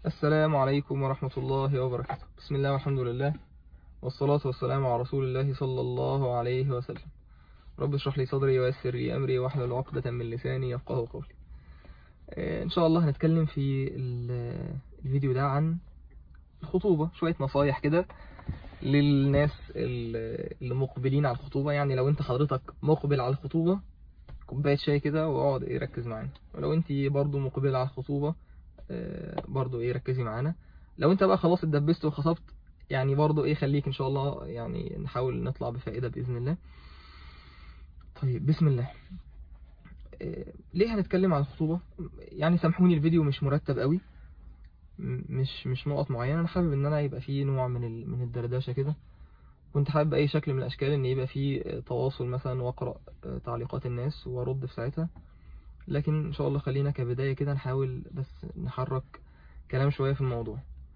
السلام عليكم ورحمة الله وبركاته بسم الله والحمد لله والصلاة والسلام على رسول الله صلى الله عليه وسلم رب اشرح لي صدري ويسر لي أمري واحلل عقدة من لساني يفقه قولي إن شاء الله هنتكلم في الفيديو ده عن الخطوبة شوية نصايح كده للناس اللي مقبلين على الخطوبة يعني لو انت حضرتك مقبل على الخطوبة كوباية شاي كده واقعد ايه ركز معانا ولو انت برضو مقبل على الخطوبة برضو ايه ركزي معانا لو انت بقى خلاص اتدبست وخطبت يعني برضو ايه خليك ان شاء الله يعني نحاول نطلع بفائدة بإذن الله طيب بسم الله ليه هنتكلم عن الخطوبة يعني سامحوني الفيديو مش مرتب قوي مش مش نقط معينة انا حابب ان انا يبقى فيه نوع من من الدردشة كده كنت حابب بأي شكل من الأشكال إن يبقى فيه تواصل مثلا وأقرأ تعليقات الناس وأرد في ساعتها لكن إن شاء الله خلينا كبداية كده نحاول بس نحرك كلام شوية في الموضوع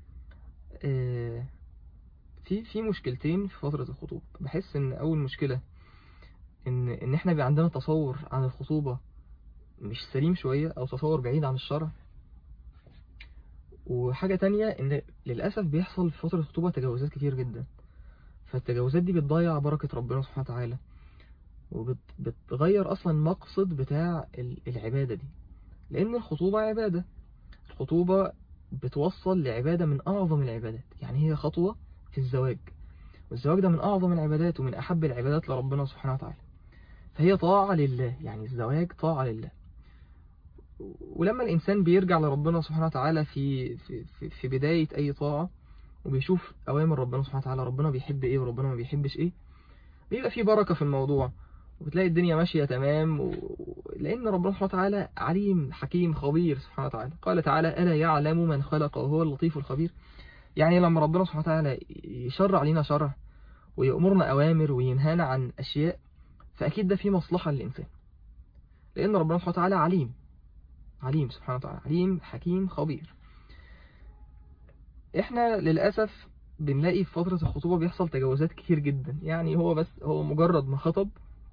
في في مشكلتين في فترة الخطوبة بحس إن أول مشكلة إن إن إحنا بيبقى عندنا تصور عن الخطوبة مش سليم شوية أو تصور بعيد عن الشرع وحاجة تانية إن للأسف بيحصل في فترة الخطوبة تجاوزات كتير جدا فالتجاوزات دي بتضيع بركة ربنا سبحانه وتعالى وبتغير أصلا مقصد بتاع العبادة دي لأن الخطوبة عبادة الخطوبة بتوصل لعبادة من أعظم العبادات يعني هي خطوة في الزواج والزواج ده من أعظم العبادات ومن أحب العبادات لربنا سبحانه وتعالى فهي طاعة لله يعني الزواج طاعة لله ولما الإنسان بيرجع لربنا سبحانه وتعالى في, في, في, في بداية أي طاعة وبيشوف أوامر ربنا سبحانه وتعالى ربنا بيحب إيه وربنا ما بيحبش إيه بيبقى في بركة في الموضوع وبتلاقي الدنيا ماشية تمام و... لأن ربنا سبحانه وتعالى عليم حكيم خبير سبحانه وتعالى قال تعالى ألا يعلم من خلق وهو اللطيف الخبير يعني لما ربنا سبحانه وتعالى يشرع لنا شرع ويأمرنا أوامر وينهانا عن أشياء فأكيد ده في مصلحة للإنسان لأن ربنا سبحانه وتعالى عليم عليم سبحانه وتعالى عليم حكيم خبير احنا للأسف بنلاقي في فترة الخطوبة بيحصل تجاوزات كتير جدا يعني هو بس هو مجرد ما خطب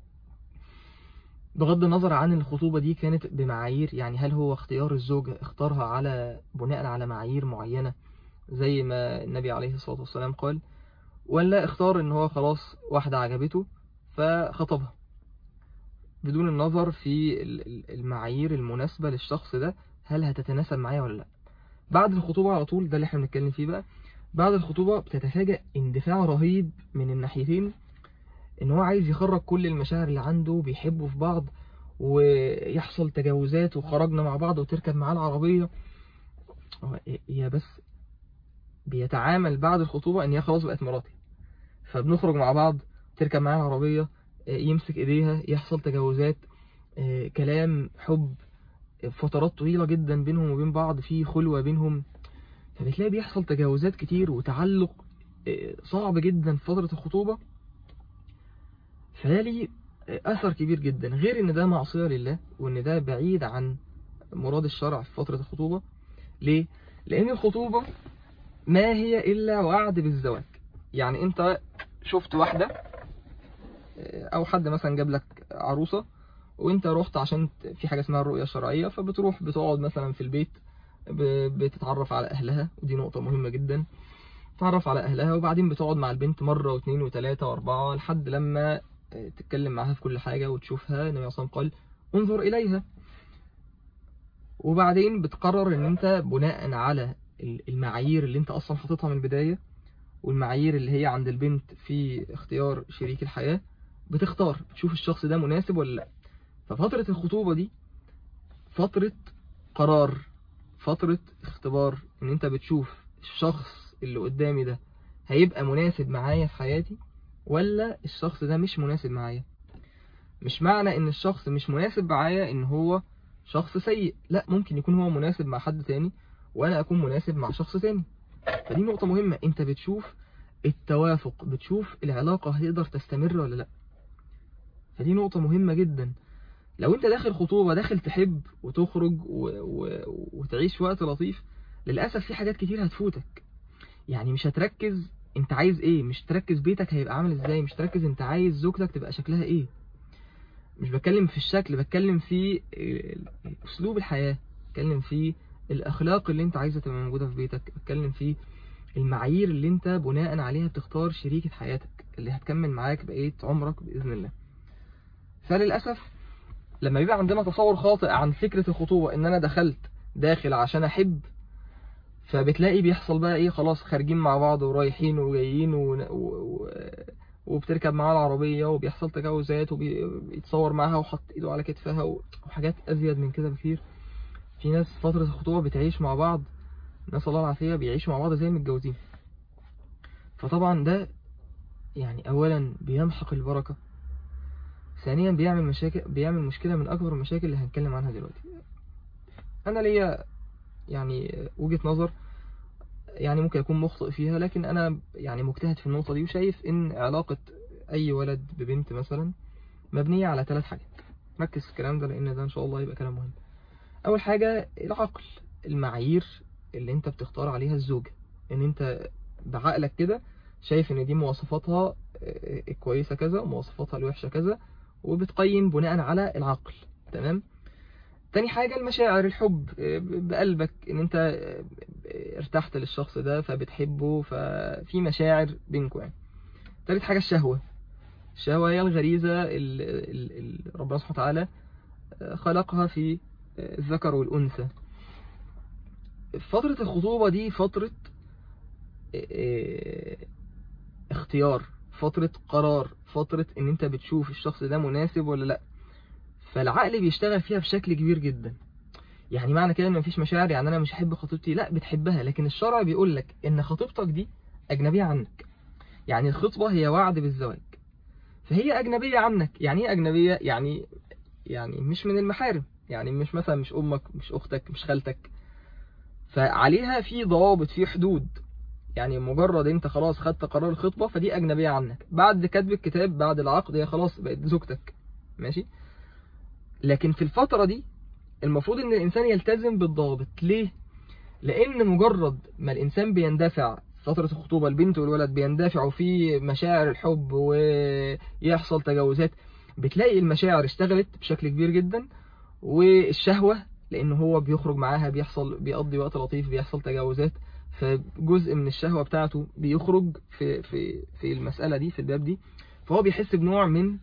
بغض النظر عن الخطوبة دي كانت بمعايير يعني هل هو اختيار الزوجة اختارها على بناء على معايير معينة زي ما النبي عليه الصلاة والسلام قال ولا اختار ان هو خلاص واحدة عجبته فخطبها بدون النظر في المعايير المناسبة للشخص ده هل هتتناسب معايا ولا لا بعد الخطوبة على طول ده اللي احنا بنتكلم فيه بقى بعد الخطوبة بتتفاجأ اندفاع رهيب من الناحيتين ان هو عايز يخرج كل المشاعر اللي عنده بيحبوا في بعض ويحصل تجاوزات وخرجنا مع بعض وتركب معاه العربية هي بس بيتعامل بعد الخطوبة ان هي خلاص بقت مراتي فبنخرج مع بعض تركب معاه العربية يمسك ايديها يحصل تجاوزات كلام حب فترات طويلة جدا بينهم وبين بعض في خلوة بينهم فبتلاقي بيحصل تجاوزات كتير وتعلق صعب جدا في فترة الخطوبة فده ليه أثر كبير جدا غير إن ده معصية لله وإن ده بعيد عن مراد الشرع في فترة الخطوبة ليه؟ لأن الخطوبة ما هي إلا وعد بالزواج يعني أنت شفت واحدة أو حد مثلا جاب لك عروسة وانت رحت عشان في حاجة اسمها الرؤية الشرعية فبتروح بتقعد مثلا في البيت بتتعرف على أهلها ودي نقطة مهمة جدا تتعرف على أهلها وبعدين بتقعد مع البنت مرة واثنين وثلاثة وأربعة لحد لما تتكلم معاها في كل حاجة وتشوفها النبي صلى قال انظر إليها وبعدين بتقرر ان انت بناء على المعايير اللي انت اصلا حاططها من البداية والمعايير اللي هي عند البنت في اختيار شريك الحياة بتختار تشوف الشخص ده مناسب ولا لا ففترة الخطوبة دي فترة قرار فترة اختبار ان انت بتشوف الشخص اللي قدامي ده هيبقى مناسب معايا في حياتي ولا الشخص ده مش مناسب معايا مش معنى ان الشخص مش مناسب معايا ان هو شخص سيء لا ممكن يكون هو مناسب مع حد تاني وانا اكون مناسب مع شخص تاني فدي نقطة مهمة انت بتشوف التوافق بتشوف العلاقة هتقدر تستمر ولا لا فدي نقطة مهمة جدا لو انت داخل خطوبة داخل تحب وتخرج و... و... وتعيش وقت لطيف للأسف في حاجات كتير هتفوتك يعني مش هتركز انت عايز ايه مش تركز بيتك هيبقى عامل ازاي مش تركز انت عايز زوجتك تبقى شكلها ايه مش بتكلم في الشكل بتكلم في اسلوب الحياة بتكلم في الاخلاق اللي انت عايزه تبقى موجوده في بيتك بتكلم في المعايير اللي انت بناء عليها بتختار شريكة حياتك اللي هتكمل معاك بقية عمرك بإذن الله فللأسف لما بيبقى عندنا تصور خاطئ عن فكرة الخطوبة ان انا دخلت داخل عشان احب فبتلاقي بيحصل بقى ايه خلاص خارجين مع بعض ورايحين وجايين و... و... وبتركب معاها العربية وبيحصل تجاوزات وبيتصور معاها وحط ايده على كتفها وحاجات ازيد من كده بكتير في ناس فترة الخطوبة بتعيش مع بعض نسأل الله العافية بيعيشوا مع بعض زي المتجوزين فطبعا ده يعني اولا بيمحق البركة ثانيا بيعمل مشاكل بيعمل مشكلة من اكبر المشاكل اللي هنتكلم عنها دلوقتي انا ليا يعني وجهة نظر يعني ممكن اكون مخطئ فيها لكن انا يعني مجتهد في النقطة دي وشايف ان علاقة اي ولد ببنت مثلا مبنية على ثلاث حاجات ركز في الكلام ده لان ده ان شاء الله يبقى كلام مهم اول حاجة العقل المعايير اللي انت بتختار عليها الزوجة ان انت بعقلك كده شايف ان دي مواصفاتها الكويسة كذا ومواصفاتها الوحشة كذا وبتقيم بناء على العقل تمام تاني حاجة المشاعر الحب بقلبك ان انت ارتحت للشخص ده فبتحبه ففي مشاعر بينكم يعني تالت حاجة الشهوة الشهوة هي الغريزة اللي ربنا سبحانه وتعالى خلقها في الذكر والأنثى فترة الخطوبة دي فترة اختيار فترة قرار فترة ان انت بتشوف الشخص ده مناسب ولا لا فالعقل بيشتغل فيها بشكل كبير جدا يعني معنى كده ان مفيش مشاعر يعني انا مش هحب خطيبتي لا بتحبها لكن الشرع بيقول لك ان خطيبتك دي اجنبية عنك يعني الخطبة هي وعد بالزواج فهي اجنبية عنك يعني ايه اجنبية يعني يعني مش من المحارم يعني مش مثلا مش امك مش اختك مش خالتك فعليها في ضوابط في حدود يعني مجرد انت خلاص خدت قرار الخطبة فدي اجنبية عنك بعد كتب الكتاب بعد العقد هي خلاص بقت زوجتك ماشي لكن في الفترة دي المفروض ان الانسان يلتزم بالضوابط ليه لان مجرد ما الانسان بيندفع فترة الخطوبة البنت والولد بيندفعوا في مشاعر الحب ويحصل تجاوزات بتلاقي المشاعر اشتغلت بشكل كبير جدا والشهوة لان هو بيخرج معاها بيحصل بيقضي وقت لطيف بيحصل تجاوزات فجزء من الشهوة بتاعته بيخرج في في في المسألة دي في الباب دي فهو بيحس بنوع من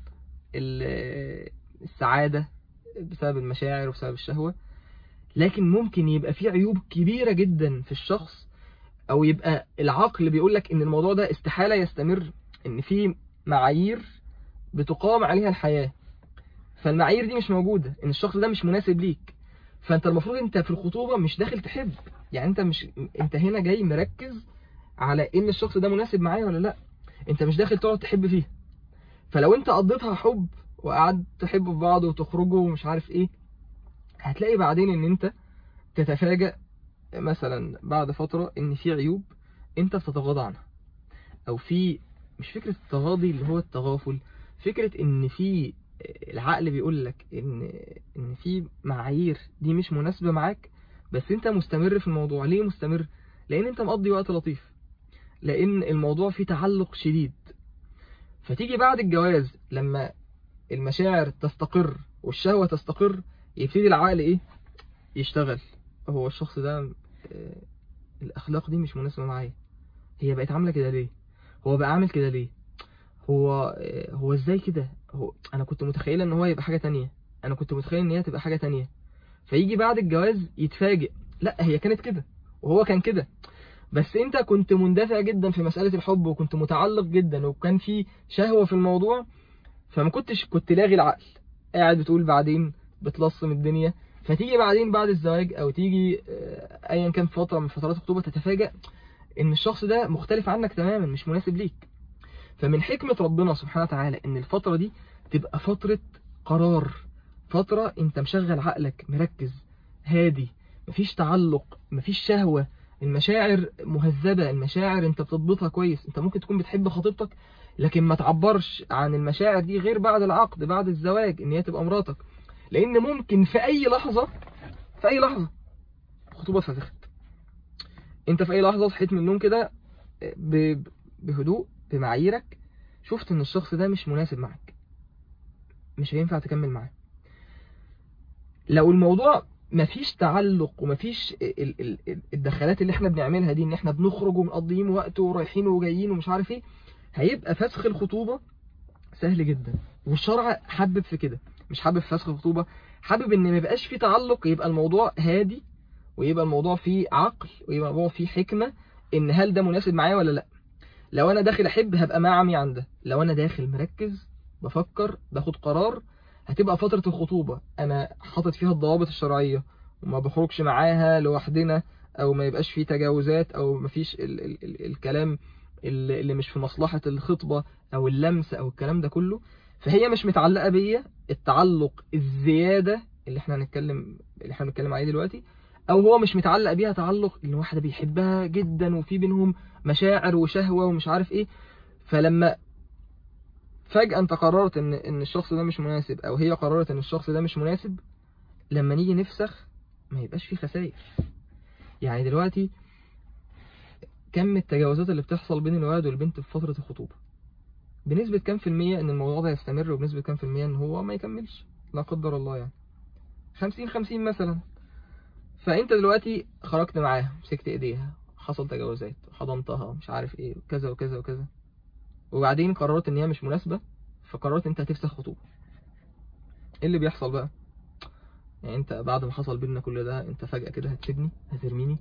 السعادة بسبب المشاعر وبسبب الشهوة لكن ممكن يبقى في عيوب كبيرة جدا في الشخص او يبقى العقل بيقول لك ان الموضوع ده استحالة يستمر ان في معايير بتقام عليها الحياة فالمعايير دي مش موجودة ان الشخص ده مش مناسب ليك فانت المفروض انت في الخطوبة مش داخل تحب يعني انت مش انت هنا جاي مركز على ان الشخص ده مناسب معايا ولا لا انت مش داخل تقعد تحب فيه فلو انت قضيتها حب وقعدت تحبوا في بعض وتخرجوا ومش عارف ايه هتلاقي بعدين ان انت تتفاجأ مثلا بعد فترة ان في عيوب انت بتتغاضى عنها او في مش فكرة التغاضي اللي هو التغافل فكرة ان في العقل بيقول لك ان ان في معايير دي مش مناسبة معاك بس انت مستمر في الموضوع ليه مستمر لان انت مقضي وقت لطيف لان الموضوع فيه تعلق شديد فتيجي بعد الجواز لما المشاعر تستقر والشهوة تستقر يبتدي العقل ايه يشتغل هو الشخص ده الاخلاق دي مش مناسبة معايا هي بقت عاملة كده ليه هو بقى عامل كده ليه هو هو ازاي كده هو انا كنت متخيله ان هو يبقى حاجه تانية انا كنت متخيل ان هي تبقى حاجه تانية فيجي بعد الجواز يتفاجئ لا هي كانت كده وهو كان كده بس انت كنت مندفع جدا في مساله الحب وكنت متعلق جدا وكان في شهوه في الموضوع فما كنتش كنت لاغي العقل قاعد بتقول بعدين بتلصم الدنيا فتيجي بعدين بعد الزواج او تيجي ايا كان فتره من فترات الخطوبه تتفاجئ ان الشخص ده مختلف عنك تماما مش مناسب ليك فمن حكمة ربنا سبحانه وتعالى ان الفترة دي تبقى فترة قرار فترة انت مشغل عقلك مركز هادي مفيش تعلق مفيش شهوة المشاعر مهذبة المشاعر انت بتضبطها كويس انت ممكن تكون بتحب خطيبتك لكن ما تعبرش عن المشاعر دي غير بعد العقد بعد الزواج ان هي تبقى مراتك لان ممكن في اي لحظة في اي لحظة خطوبة اتفسخت انت في اي لحظة صحيت من النوم كده بهدوء بمعاييرك شفت ان الشخص ده مش مناسب معك مش هينفع تكمل معاه لو الموضوع مفيش تعلق ومفيش ال- ال- ال- الدخلات اللي احنا بنعملها دي ان احنا بنخرج ومقضيين وقت ورايحين وجايين ومش عارف ايه هيبقى فسخ الخطوبة سهل جدا والشرع حبب في كده مش حابب فسخ الخطوبة حابب ان ما يبقاش فيه تعلق يبقى الموضوع هادي ويبقى الموضوع فيه عقل ويبقى الموضوع فيه حكمة ان هل ده مناسب معايا ولا لا لو انا داخل احب هبقى مع عمي عن ده لو انا داخل مركز بفكر باخد قرار هتبقى فترة الخطوبة انا حاطط فيها الضوابط الشرعية وما بخرجش معاها لوحدنا او ما يبقاش فيه تجاوزات او ما فيش ال ال ال الكلام اللي اللي مش في مصلحة الخطبة او اللمس او الكلام ده كله فهي مش متعلقة بيا التعلق الزيادة اللي احنا هنتكلم اللي احنا بنتكلم عليه دلوقتي او هو مش متعلق بيها تعلق ان واحدة بيحبها جدا وفي بينهم مشاعر وشهوة ومش عارف ايه فلما فجأة انت قررت ان ان الشخص ده مش مناسب او هي قررت ان الشخص ده مش مناسب لما نيجي نفسخ ما يبقاش فيه خسائر يعني دلوقتي كم التجاوزات اللي بتحصل بين الولد والبنت في فترة الخطوبة بنسبة كام في المية ان الموضوع ده يستمر وبنسبة كام في المية ان هو ما يكملش لا قدر الله يعني خمسين خمسين مثلا فانت دلوقتي خرجت معاها مسكت ايديها حصل تجاوزات حضنتها مش عارف ايه كذا وكذا وكذا وبعدين قررت ان هي مش مناسبة فقررت انت هتفسخ خطوبة ايه اللي بيحصل بقى يعني انت بعد ما حصل بينا كل ده انت فجأة كده هتسيبني هترميني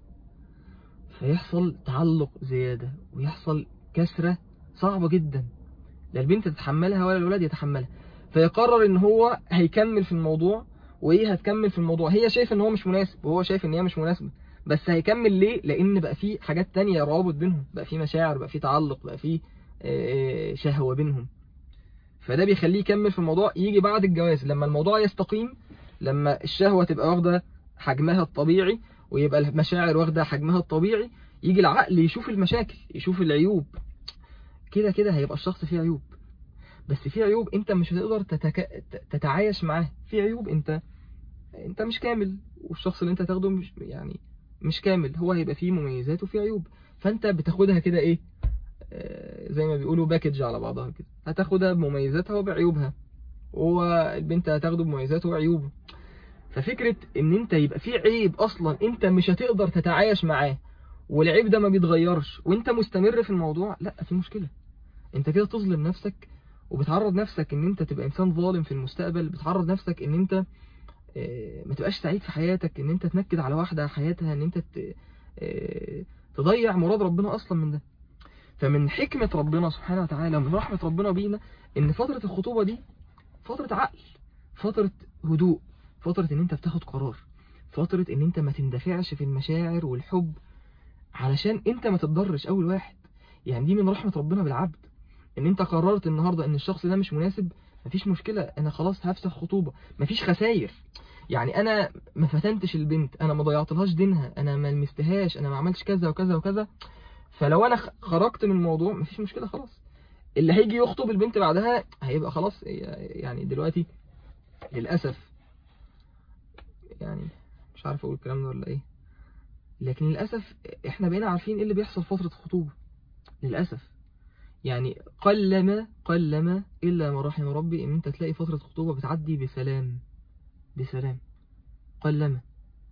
فيحصل تعلق زيادة ويحصل كسرة صعبة جدا لا البنت تتحملها ولا الولد يتحملها فيقرر ان هو هيكمل في الموضوع وهي هتكمل في الموضوع هي شايفه ان هو مش مناسب وهو شايف ان هي مش مناسبة بس هيكمل ليه لان بقى في حاجات تانية روابط بينهم بقى في مشاعر بقى في تعلق بقى في آه، شهوة بينهم فده بيخليه يكمل في الموضوع يجي بعد الجواز لما الموضوع يستقيم لما الشهوة تبقى واخدة حجمها الطبيعي ويبقى المشاعر واخدة حجمها الطبيعي يجي العقل يشوف المشاكل يشوف العيوب كده كده هيبقى الشخص فيه عيوب بس في عيوب انت مش هتقدر تتك... تتعايش معاه في عيوب انت انت مش كامل والشخص اللي انت تاخده مش يعني مش كامل هو هيبقى فيه مميزات وفيه عيوب فانت بتاخدها كده ايه آه، زي ما بيقولوا باكج على بعضها كده هتاخدها بمميزاتها وبعيوبها والبنت هتاخده بمميزاته وعيوبه ففكرة ان انت يبقى في عيب اصلا انت مش هتقدر تتعايش معاه والعيب ده ما بيتغيرش وانت مستمر في الموضوع لا في مشكلة انت كده تظلم نفسك وبتعرض نفسك ان انت تبقى انسان ظالم في المستقبل بتعرض نفسك ان انت آه، ما تبقاش سعيد في حياتك ان انت تنكد على واحدة حياتها ان انت ت- آه، تضيع مراد ربنا اصلا من ده فمن حكمة ربنا سبحانه وتعالى ومن رحمة ربنا بينا ان فترة الخطوبة دي فترة عقل فترة هدوء فترة ان انت بتاخد قرار فترة ان انت ما تندفعش في المشاعر والحب علشان انت ما تتضرش اول واحد يعني دي من رحمة ربنا بالعبد ان انت قررت النهاردة ان الشخص ده مش مناسب مفيش مشكلة انا خلاص هفسخ خطوبة مفيش خساير يعني انا ما فتنتش البنت انا ما ضيعتلهاش دينها انا ما لمستهاش انا ما عملتش كذا وكذا وكذا فلو انا خ- خرجت من الموضوع مفيش مشكلة خلاص اللي هيجي يخطب البنت بعدها هيبقى خلاص يعني دلوقتي للأسف يعني مش عارف اقول الكلام ده ولا ايه لكن للأسف احنا بقينا عارفين ايه اللي بيحصل فترة الخطوبة للأسف يعني قلما قلما إلا ما رحم ربي إن أنت تلاقي فترة خطوبة بتعدي بسلام بسلام قلما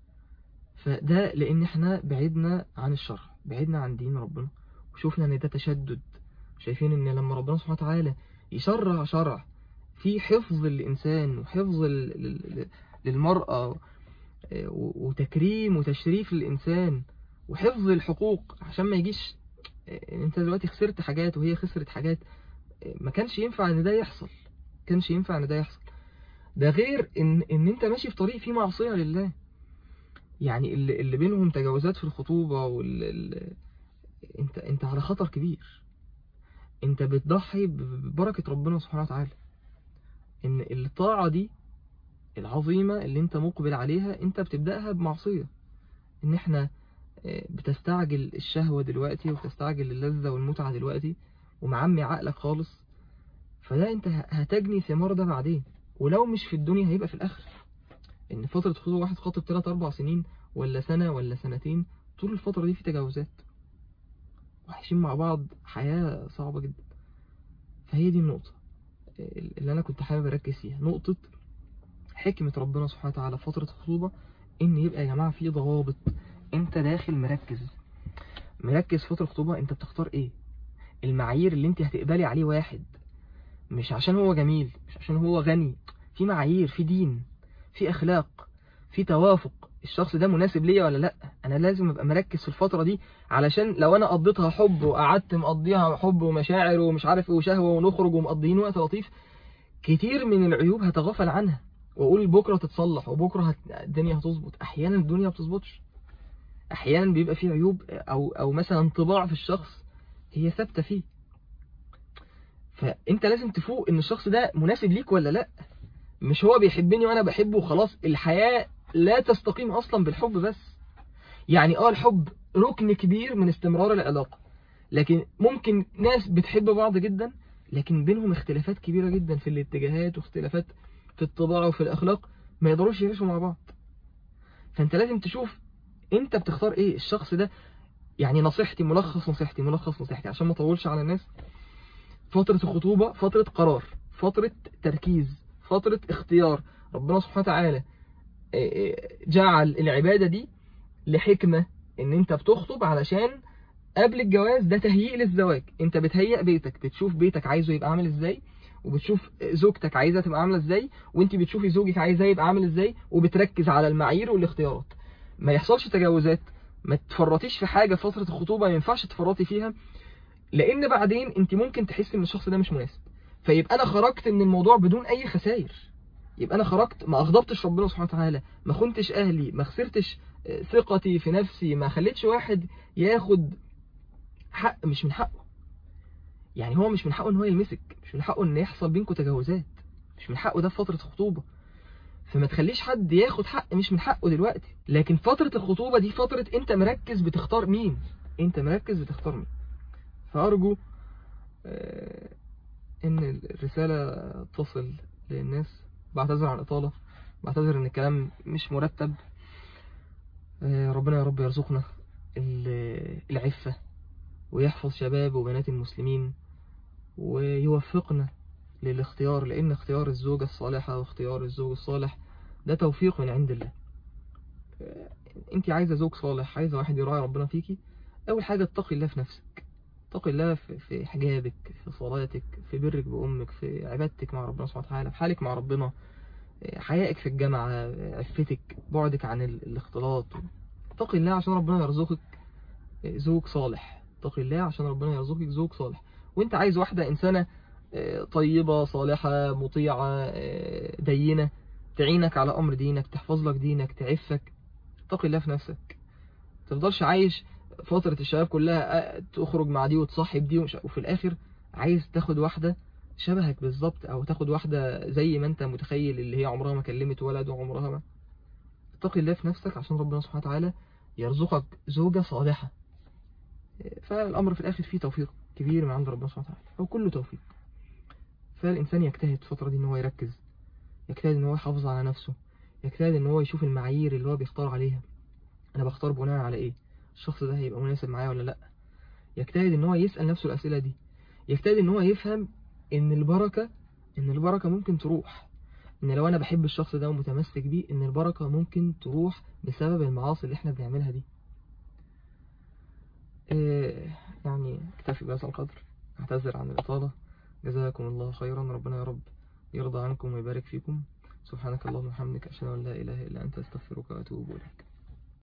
فده لأن احنا بعدنا عن الشرع بعدنا عن دين ربنا وشوفنا إن ده تشدد شايفين إن لما ربنا سبحانه وتعالى يشرع شرع في حفظ الإنسان وحفظ ال- لل- للمرأة آه، و- وتكريم وتشريف للإنسان وحفظ الحقوق عشان ما يجيش آه، انت دلوقتي خسرت حاجات وهي خسرت حاجات آه، ما كانش ينفع ان ده يحصل ما كانش ينفع ان ده يحصل ده غير ان ان انت ماشي في طريق فيه معصية لله يعني اللي, اللي بينهم تجاوزات في الخطوبة وال ال- انت انت على خطر كبير انت بتضحي ب- ببركة ربنا سبحانه وتعالى ان الطاعة دي العظيمة اللي انت مقبل عليها انت بتبدأها بمعصية ان احنا آه، بتستعجل الشهوة دلوقتي وبتستعجل اللذة والمتعة دلوقتي ومعمي عقلك خالص فده انت ه- هتجني ثمار ده بعدين ولو مش في الدنيا هيبقى في الآخرة ان فترة خطوبة واحد خاطب 3 4 سنين ولا سنة ولا سنتين طول الفترة دي في تجاوزات وعايشين مع بعض حياة صعبة جدا فهي دي النقطة اللي أنا كنت حابب أركز فيها نقطة حكمة ربنا سبحانه وتعالى في فترة الخطوبة ان يبقى يا جماعة في ضوابط انت داخل مركز مركز فترة خطوبة انت بتختار ايه المعايير اللي انت هتقبلي عليه واحد مش عشان هو جميل مش عشان هو غني في معايير في دين في اخلاق في توافق الشخص ده مناسب ليا ولا لا انا لازم ابقى مركز في الفترة دي علشان لو انا قضيتها حب وقعدت مقضيها حب ومشاعر ومش عارف ايه وشهوة ونخرج ومقضيين وقت لطيف كتير من العيوب هتغفل عنها واقول بكرة تتصلح وبكرة هت... الدنيا هتظبط احيانا الدنيا ما بتظبطش احيانا بيبقى فيه عيوب او او مثلا طباع في الشخص هي ثابتة فيه فانت لازم تفوق ان الشخص ده مناسب ليك ولا لا مش هو بيحبني وانا بحبه وخلاص الحياة لا تستقيم اصلا بالحب بس يعني اه الحب ركن كبير من استمرار العلاقة لكن ممكن ناس بتحب بعض جدا لكن بينهم اختلافات كبيرة جدا في الاتجاهات واختلافات في الطباع وفي الاخلاق ما يقدروش يعيشوا مع بعض فانت لازم تشوف انت بتختار ايه الشخص ده يعني نصيحتي ملخص نصيحتي ملخص نصيحتي عشان ما اطولش على الناس فترة الخطوبة فترة قرار فترة تركيز فترة اختيار ربنا سبحانه وتعالى جعل العبادة دي لحكمة ان انت بتخطب علشان قبل الجواز ده تهيئ للزواج انت بتهيئ بيتك بتشوف بيتك عايزه يبقى عامل ازاي وبتشوف زوجتك عايزها تبقى عامله ازاي وانت بتشوفي زوجك عايزاه يبقى عامل ازاي وبتركز على المعايير والاختيارات ما يحصلش تجاوزات ما تفرطيش في حاجة فترة الخطوبة ما ينفعش تفرطي فيها لان بعدين انت ممكن تحسي ان الشخص ده مش مناسب فيبقى انا خرجت من الموضوع بدون اي خسائر يبقى انا خرجت ما اغضبتش ربنا سبحانه وتعالى ما خنتش اهلي ما خسرتش ثقتي في نفسي ما خليتش واحد ياخد حق مش من حقه يعني هو مش من حقه ان هو يلمسك مش من حقه ان يحصل بينكم تجاوزات مش من حقه ده في فترة خطوبة فما تخليش حد ياخد حق مش من حقه دلوقتي لكن فترة الخطوبة دي فترة انت مركز بتختار مين انت مركز بتختار مين فأرجو ان الرسالة تصل للناس بعتذر عن الإطالة بعتذر ان الكلام مش مرتب ربنا يا رب يرزقنا العفة ويحفظ شباب وبنات المسلمين ويوفقنا للاختيار لأن اختيار الزوجة الصالحة واختيار الزوج الصالح ده توفيق من عند الله انت عايزة زوج صالح عايزة واحد يراعي ربنا فيكي أول حاجة اتقي الله في نفسك اتقي الله في حجابك في صلاتك في برك بأمك في عبادتك مع ربنا سبحانه وتعالى في حالك مع ربنا حيائك في الجامعة عفتك بعدك عن الاختلاط اتقي الله عشان ربنا يرزقك زوج صالح اتقي الله عشان ربنا يرزقك زوج صالح وانت عايز واحدة إنسانة طيبة صالحة مطيعة دينة تعينك على أمر دينك تحفظ لك دينك تعفك اتقي الله في نفسك تفضلش عايش فترة الشباب كلها تخرج مع دي وتصاحب دي وفي الآخر عايز تاخد واحدة شبهك بالظبط أو تاخد واحدة زي ما أنت متخيل اللي هي عمرها ما كلمت ولد وعمرها ما اتقي الله في نفسك عشان ربنا سبحانه وتعالى يرزقك زوجة صالحة فالأمر في الآخر فيه توفيق كبير من عند ربنا سبحانه وتعالى هو كله توفيق فالإنسان يجتهد الفترة دي إن هو يركز يجتهد إن هو يحافظ على نفسه يجتهد إن هو يشوف المعايير اللي هو بيختار عليها أنا بختار بناء على إيه الشخص ده هيبقى مناسب معايا ولا لأ يجتهد إن هو يسأل نفسه الأسئلة دي يجتهد إن هو يفهم إن البركة إن البركة ممكن تروح إن لو أنا بحب الشخص ده ومتمسك بيه إن البركة ممكن تروح بسبب المعاصي اللي إحنا بنعملها دي إيه يعني اكتفي بهذا القدر اعتذر عن الإطالة جزاكم الله خيرا ربنا يا رب يرضى عنكم ويبارك فيكم سبحانك اللهم وبحمدك أشهد أن لا إله إلا أنت أستغفرك وأتوب إليك